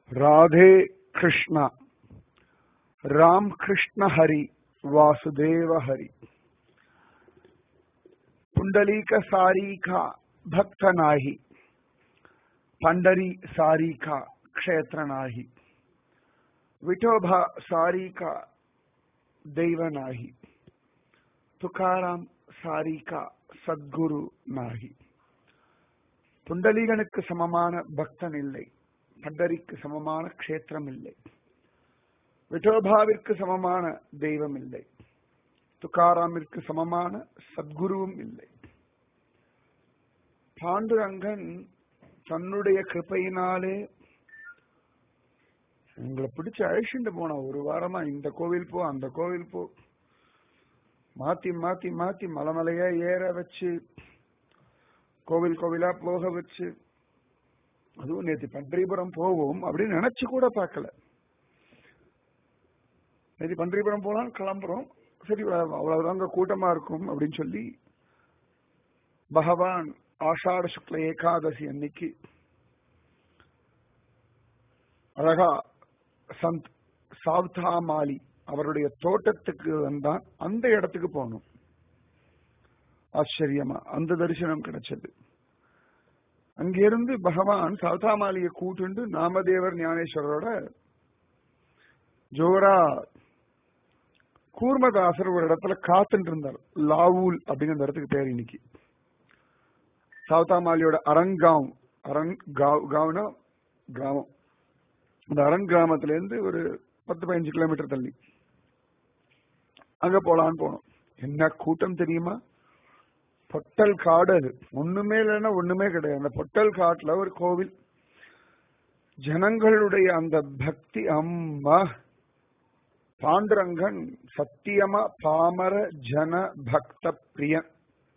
राधे कृष्ण राम कृष्ण हरि वासुदेव हरि पुंडलीक सारी का भक्त नाही पंडरी सारी का क्षेत्र नाही विठोबा सारी का தெய்வ நாகி துக்காராம் சாரிகா சத்குரு நாகி புண்டலீகனுக்கு சமமான பக்தன் இல்லை பண்டரிக்கு சமமான க்ஷேத்திரம் இல்லை விட்டோபாவிற்கு சமமான தெய்வம் இல்லை துக்காராமிற்கு சமமான சத்குருவும் இல்லை பாண்டுரங்கன் தன்னுடைய கிருப்பையினாலே உங்களை பிடிச்சு அழிச்சுட்டு போனா ஒரு வாரமா இந்த கோவில் போ அந்த கோவில் போ மாத்தி மாத்தி மாத்தி மலைமலையா ஏற வச்சு கோவில் கோவிலா போக வச்சு அதுவும் நேற்று பன்றிபுரம் போவோம் அப்படின்னு நினைச்சு கூட பார்க்கல நேற்று பன்றிபுரம் போலாம் கிளம்புறோம் சரி அவ்வளவுதாங்க கூட்டமா இருக்கும் அப்படின்னு சொல்லி பகவான் ஆஷாட சுக்ல ஏகாதசி அன்னைக்கு அழகா சந்த் சாவ்தாமாலி அவருடைய தோட்டத்துக்கு வந்தான் அந்த இடத்துக்கு போனோம் ஆச்சரியமா அந்த தரிசனம் கிடைச்சது அங்கிருந்து பகவான் சாவ்தாமாலியை கூட்டுண்டு நாமதேவர் ஞானேஸ்வரரோட ஜோரா கூர்மதாசர் ஒரு இடத்துல காத்துட்டு இருந்தார் லாவூல் அப்படிங்கிற இடத்துக்கு பேர் இன்னைக்கு சாவ்தாமாலியோட அரங்காவ் அரங் காவ்னா கிராமம் அந்த அரண் கிராமத்துல இருந்து ஒரு பத்து பதினஞ்சு கிலோமீட்டர் தள்ளி அங்க போலான்னு போனோம் என்ன கூட்டம் தெரியுமா பொட்டல் காடு அது ஒண்ணுமே இல்லைன்னா ஒண்ணுமே கிடையாது அந்த பொட்டல் காட்டுல ஒரு கோவில் ஜனங்களுடைய அந்த பக்தி அம்மா பாண்டுரங்கன் சத்தியமா பாமர ஜன பக்த பிரியன்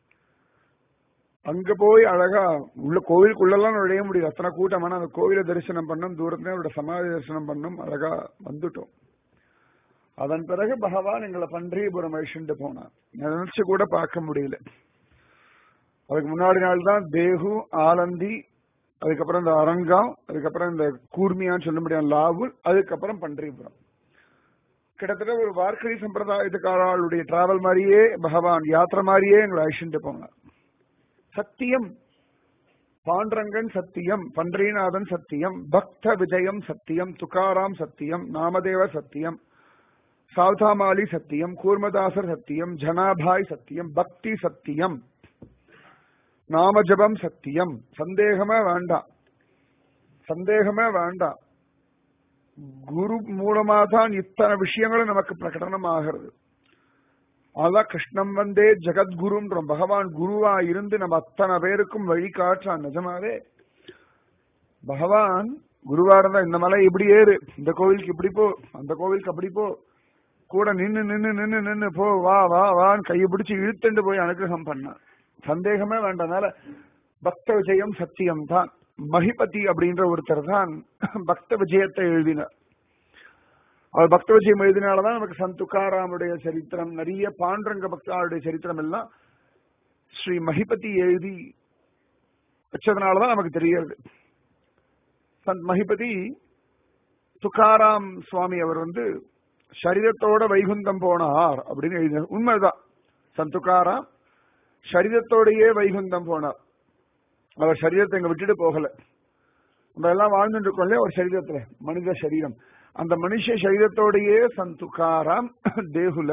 அங்க போய் அழகா உள்ள கோவிலுக்குள்ளெல்லாம் நுழைய முடியாது அத்தனை கூட்டமான அந்த கோவிலை தரிசனம் பண்ணோம் தூரத்துல அவரோட சமாதி தரிசனம் பண்ணோம் அழகா வந்துட்டோம் அதன் பிறகு பகவான் எங்களை பன்றியபுரம் அழிச்சுட்டு போனார் நினைச்சு கூட பார்க்க முடியல அதுக்கு முன்னாடி நாள் தான் தேகு ஆலந்தி அதுக்கப்புறம் இந்த அரங்காம் அதுக்கப்புறம் இந்த கூர்மியான்னு சொல்ல முடியாது லாவூர் அதுக்கப்புறம் பன்றியபுரம் கிட்டத்தட்ட ஒரு வார்க்கடி சம்பிரதாயத்துக்காரர்களுடைய டிராவல் மாதிரியே பகவான் யாத்திரை மாதிரியே எங்களை அழிச்சுட்டு போனார் சத்தியம் பாண்டரங்கன் சத்தியம் பன்றிநாதன் சத்தியம் பக்த விஜயம் சத்தியம் துகாராம் சத்தியம் நாமதேவ சத்தியம் சாவ்தாமாலி சத்தியம் கூர்மதாசர் சத்தியம் ஜனாபாய் சத்தியம் பக்தி சத்தியம் நாமஜபம் சத்தியம் சந்தேகமே வேண்டாம் சந்தேகமே வேண்டாம் குரு மூலமா தான் இத்தனை விஷயங்களும் நமக்கு பிரகடனம் ஆகிறது அதான் கிருஷ்ணம் வந்தே ஜெகத்குருன்றோம் பகவான் குருவா இருந்து நம்ம அத்தனை பேருக்கும் வழி காட்டுறான் நிஜமாவே பகவான் குருவா இருந்தா இந்த மலை இப்படி ஏறு இந்த கோவிலுக்கு இப்படி போ அந்த கோவிலுக்கு அப்படி போ கூட நின்னு நின்னு நின்னு நின்னு போ வா வா வான்னு கையை பிடிச்சு இழுத்துண்டு போய் அனுகிரகம் பண்ணான் சந்தேகமே வேண்டாம் பக்த விஜயம் சத்தியம் தான் மகிபதி அப்படின்ற ஒருத்தர் தான் பக்த விஜயத்தை எழுதினார் அவர் பக்த விஜயம் எழுதினாலதான் நமக்கு சந்த் துக்காராமுடைய சரித்திரம் நிறைய பாண்டரங்க பக்தாவுடைய சரித்திரம் எல்லாம் ஸ்ரீ மகிபதி எழுதி வச்சதுனாலதான் நமக்கு தெரியாது சந்த் மகிபதி துக்காராம் சுவாமி அவர் வந்து சரீரத்தோட வைகுந்தம் போனார் அப்படின்னு எழுதினார் உண்மைதான் சந்த் துக்காராம் சரீரத்தோடையே வைகுந்தம் போனார் அவர் சரீரத்தை எங்க விட்டுட்டு போகல நம்ம எல்லாம் வாழ்ந்துட்டு இருக்கோம் இல்லையா ஒரு சரீரத்துல மனித சரீரம் அந்த மனுஷ சரீரத்தோடையே சந்துக்காராம் தேகுல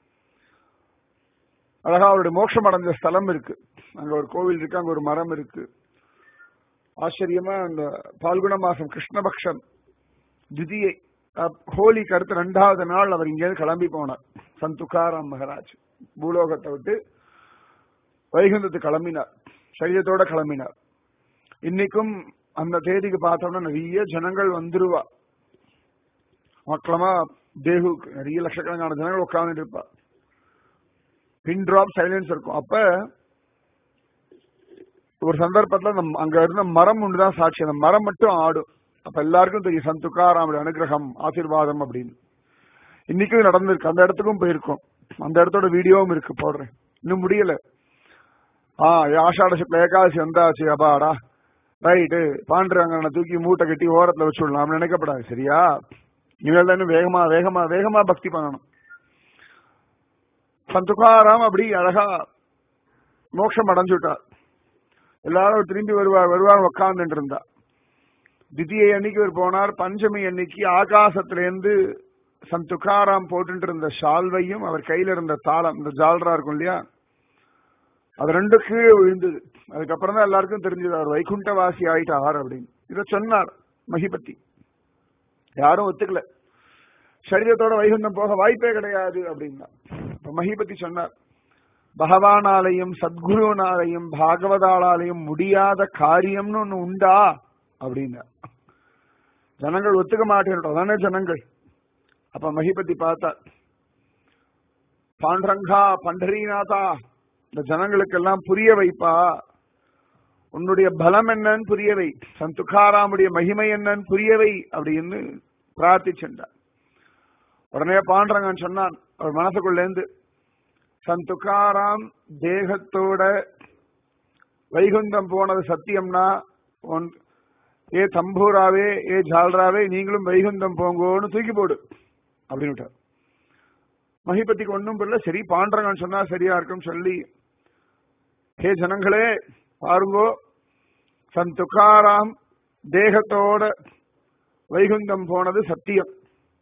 அழகா அவருடைய மோட்சம் அடைஞ்ச ஸ்தலம் இருக்கு அங்க ஒரு கோவில் இருக்கு அங்க ஒரு மரம் இருக்கு ஆச்சரியமா அந்த பால்குண மாசம் கிருஷ்ணபக்ஷம் திதியை ஹோலிக்கு அடுத்த ரெண்டாவது நாள் அவர் இங்கேருந்து கிளம்பி போனார் சந்துக்காராம் மகராஜ் பூலோகத்தை விட்டு வைகுந்தத்துக்கு கிளம்பினார் சரீரத்தோட கிளம்பினார் இன்னைக்கும் அந்த தேதிக்கு பார்த்தோம்னா நிறைய ஜனங்கள் வந்துருவா மக்களமா தேகு நிறைய லட்சக்கணக்கான ஜனங்கள் உட்கார்ந்துட்டு இருப்பா பின் டிராப் சைலன்ஸ் இருக்கும் அப்ப ஒரு சந்தர்ப்பத்துல அந்த அங்க இருந்த மரம் ஒன்றுதான் சாட்சி அந்த மரம் மட்டும் ஆடும் அப்ப எல்லாருக்கும் தெரியும் சந்துக்காராமுடைய அனுகிரகம் ஆசீர்வாதம் அப்படின்னு இன்னைக்கும் நடந்திருக்கு அந்த இடத்துக்கும் போயிருக்கோம் அந்த இடத்தோட வீடியோவும் இருக்கு போடுறேன் இன்னும் முடியல ஆ ஆஷாட சுக்ல ஏகாதசி வந்தாச்சு அப்பாடா ரைட்டு பாண்டுரங்கனை தூக்கி மூட்டை கட்டி ஓரத்துல வச்சுடலாம் நினைக்கப்படாது சரியா இனிமேல் தான் வேகமா வேகமா வேகமா பக்தி பண்ணணும் சந்துகாராம் அப்படி அழகா மோட்சம் அடைஞ்சுட்டார் எல்லாரும் திரும்பி வருவார் வருவார் உட்கார்ந்துட்டு இருந்தா திதியை அன்னைக்கு அவர் போனார் பஞ்சமி அன்னைக்கு ஆகாசத்திலேருந்து சந்த் துக்காராம் போட்டு இருந்த ஷால்வையும் அவர் கையில இருந்த தாளம் இந்த ஜால்ரா இருக்கும் இல்லையா அது ரெண்டு கீழே விழுந்தது அதுக்கப்புறம் தான் எல்லாருக்கும் தெரிஞ்சது அவர் வைகுண்டவாசி ஆயிட்டார் அப்படின்னு இத சொன்னார் மகிபத்தி யாரும் ஒத்துக்கல சரீரத்தோட வைகுண்டம் போக வாய்ப்பே கிடையாது அப்படின்னா இப்ப மகிபதி சொன்னார் பகவானாலையும் சத்குருனாலையும் பாகவதாலாலையும் முடியாத காரியம்னு ஒண்ணு உண்டா அப்படின்னா ஜனங்கள் ஒத்துக்க மாட்டேன் அதானே ஜனங்கள் அப்ப மகிபதி பார்த்தா பாண்டரங்கா பண்டரிநாதா இந்த ஜனங்களுக்கெல்லாம் புரிய வைப்பா உன்னுடைய பலம் என்னன்னு புரியவை சந்துகாராமுடைய மகிமை என்னன்னு புரியவை அப்படின்னு பிரார்த்திச்சுட்டார் உடனே பாண்டரங்கன் சொன்னான் அவர் மனசுக்குள்ள இருந்து சந்துகாராம் தேகத்தோட வைகுண்டம் போனது சத்தியம்னா உன் ஏ தம்பூராவே ஏ ஜால்ராவே நீங்களும் வைகுண்டம் போங்கோன்னு தூக்கி போடு அப்படின்னு மகிபதிக்கு ஒன்றும் புரியல சரி பாண்டரங்கன் சொன்னா சரியா இருக்கும் சொல்லி ஹே ஜனங்களே பாருங்கோ சன் துக்காராம் தேகத்தோட வைகுந்தம் போனது சத்தியம்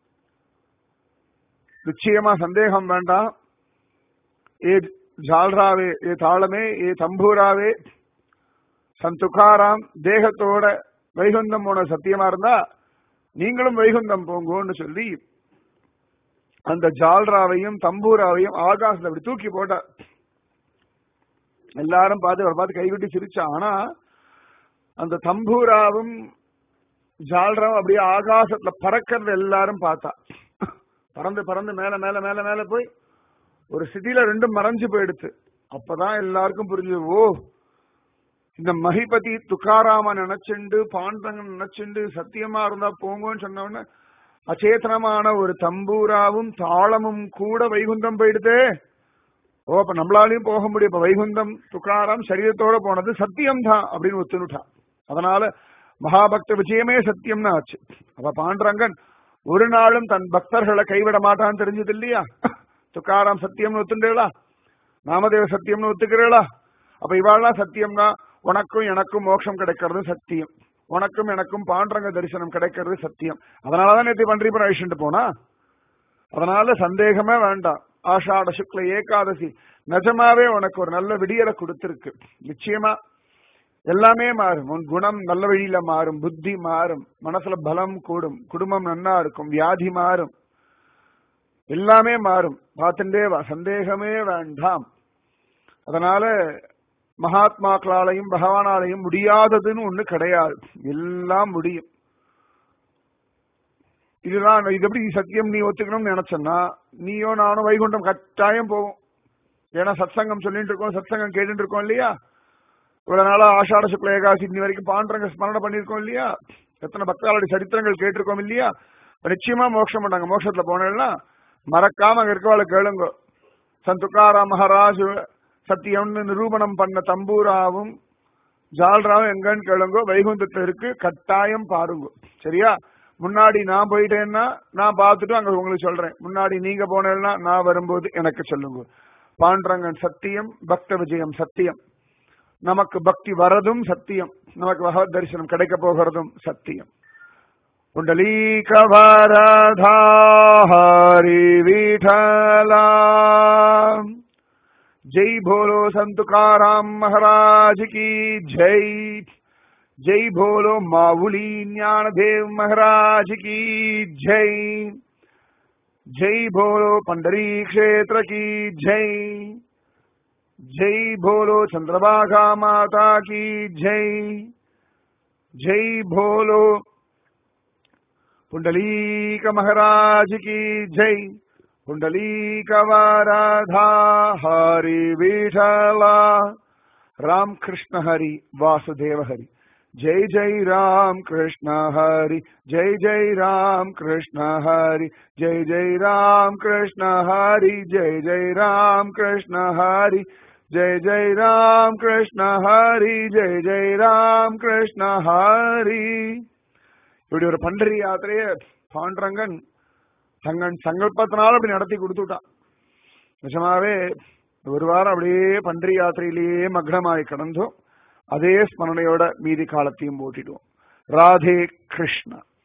நிச்சயமா சந்தேகம் வேண்டாம் ஏ ஜால்ராவே ஏ தாளமே ஏ தம்பூராவே சன் துக்காராம் தேகத்தோட வைகுந்தம் போன சத்தியமா இருந்தா நீங்களும் வைகுந்தம் போங்கோன்னு சொல்லி அந்த ஜால்ராவையும் தம்பூராவையும் ஆகாசத்தை அப்படி தூக்கி போட்டார் எல்லாரும் பார்த்து அவர் பார்த்து கைவிட்டு சிரிச்சா ஆனா அந்த தம்பூராவும் ஜால்ராவும் அப்படியே ஆகாசத்துல பறக்கிறது எல்லாரும் பார்த்தா பறந்து பறந்து மேல மேல மேல மேல போய் ஒரு சிட்டில ரெண்டும் மறைஞ்சு போயிடுச்சு அப்பதான் எல்லாருக்கும் புரிஞ்சது ஓ இந்த மகிபதி துக்காராம நினைச்சுண்டு பாண்டங்கன் நினைச்சுண்டு சத்தியமா இருந்தா போங்கன்னு சொன்ன உடனே அச்சேதனமான ஒரு தம்பூராவும் தாளமும் கூட வைகுந்தம் போயிடுதே ஓ அப்ப நம்மளாலையும் போக முடியும் இப்ப வைகுந்தம் துக்காராம் சரீரத்தோட போனது சத்தியம் தான் அப்படின்னு ஒத்துனுட்டான் அதனால மகாபக்த விஜயமே சத்தியம்னு ஆச்சு அப்ப பாண்டரங்கன் ஒரு நாளும் தன் பக்தர்களை கைவிட மாட்டான்னு தெரிஞ்சது இல்லையா துக்காராம் சத்தியம்னு ஒத்துண்டீங்களா நாமதேவ சத்தியம்னு ஒத்துக்கிறீங்களா அப்ப இவாள்லாம் சத்தியம்னா உனக்கும் எனக்கும் மோட்சம் கிடைக்கிறது சத்தியம் உனக்கும் எனக்கும் பாண்டரங்க தரிசனம் கிடைக்கிறது சத்தியம் அதனாலதான் நேற்று பன்றிபுரம் அழிச்சுட்டு போனா அதனால சந்தேகமே வேண்டாம் ஆஷாட சுக்ல ஏகாதசி நிஜமாவே உனக்கு ஒரு நல்ல விடியலை கொடுத்திருக்கு நிச்சயமா எல்லாமே மாறும் உன் குணம் நல்ல வழியில மாறும் புத்தி மாறும் மனசுல பலம் கூடும் குடும்பம் நன்னா இருக்கும் வியாதி மாறும் எல்லாமே மாறும் பார்த்துட்டே வா சந்தேகமே வேண்டாம் அதனால மகாத்மாக்களாலையும் பகவானாலையும் முடியாததுன்னு ஒண்ணு கிடையாது எல்லாம் முடியும் இதுதான் இது எப்படி சத்தியம் நீ ஒத்துக்கணும்னு நினைச்சன்னா நீயோ நானும் வைகுண்டம் கட்டாயம் போவோம் ஏன்னா சத்சங்கம் சொல்லிட்டு இருக்கோம் சத்சங்கம் கேட்டுட்டு இருக்கோம் இல்லையா இவ்வளவு நாளா ஆஷாட சுக்ல ஏகாசி இன்னி வரைக்கும் பாண்டரங்க ஸ்மரணை பண்ணிருக்கோம் இல்லையா எத்தனை பக்தாளுடைய சரித்திரங்கள் கேட்டிருக்கோம் இல்லையா நிச்சயமா மோட்சம் பண்ணாங்க மோட்சத்துல போனேன்னா மறக்காம அங்க இருக்கவாள கேளுங்க சந்துக்காரா மகாராஜ் சத்தியம்னு நிரூபணம் பண்ண தம்பூராவும் ஜால்ராவும் எங்கன்னு கேளுங்க வைகுந்தத்துல இருக்கு கட்டாயம் பாருங்க சரியா முன்னாடி நான் போயிட்டேன்னா நான் பார்த்துட்டு அங்க உங்களுக்கு சொல்றேன் முன்னாடி நீங்க போனேன்னா நான் வரும்போது எனக்கு சொல்லுங்க பாண்டரங்கன் சத்தியம் பக்த விஜயம் சத்தியம் நமக்கு பக்தி வரதும் சத்தியம் நமக்கு பகவத் தரிசனம் கிடைக்க போகிறதும் சத்தியம் புண்டலீகவரதா ஹரி விठला जय भोलो संत तुकाराम महाराज की जय जय भोलो माउली ज्ञान देव महाराज की जय जय भोलो पंडरी क्षेत्र की जय जय भोलो चंद्रभागा माता की जय जय भोलो पुंडलीक महाराज की जय पुंडलीक वराधा हरि विठला राम कृष्ण हरि वासुदेव हरि जय जय राम कृष्ण हरि जय जय राम कृष्ण हरि जय जय राम कृष्ण हरि जय जय राम कृष्ण हरि जय जय राम कृष्ण हरि जय जय राम कृष्ण हरि இப்படி ஒரு பண்டரி யாத்திரைய பாண்டரங்கன் தங்கன் சங்கல்பத்தினால அப்படி நடத்தி கொடுத்துட்டான் நிஜமாவே ஒரு வாரம் அப்படியே பண்டரி யாத்திரையிலேயே மக்னமாய் கடந்தோம் அதே ஸ்மரணையோட மீதி காலத்தையும் ஓட்டிடுவோம் ராதே கிருஷ்ணா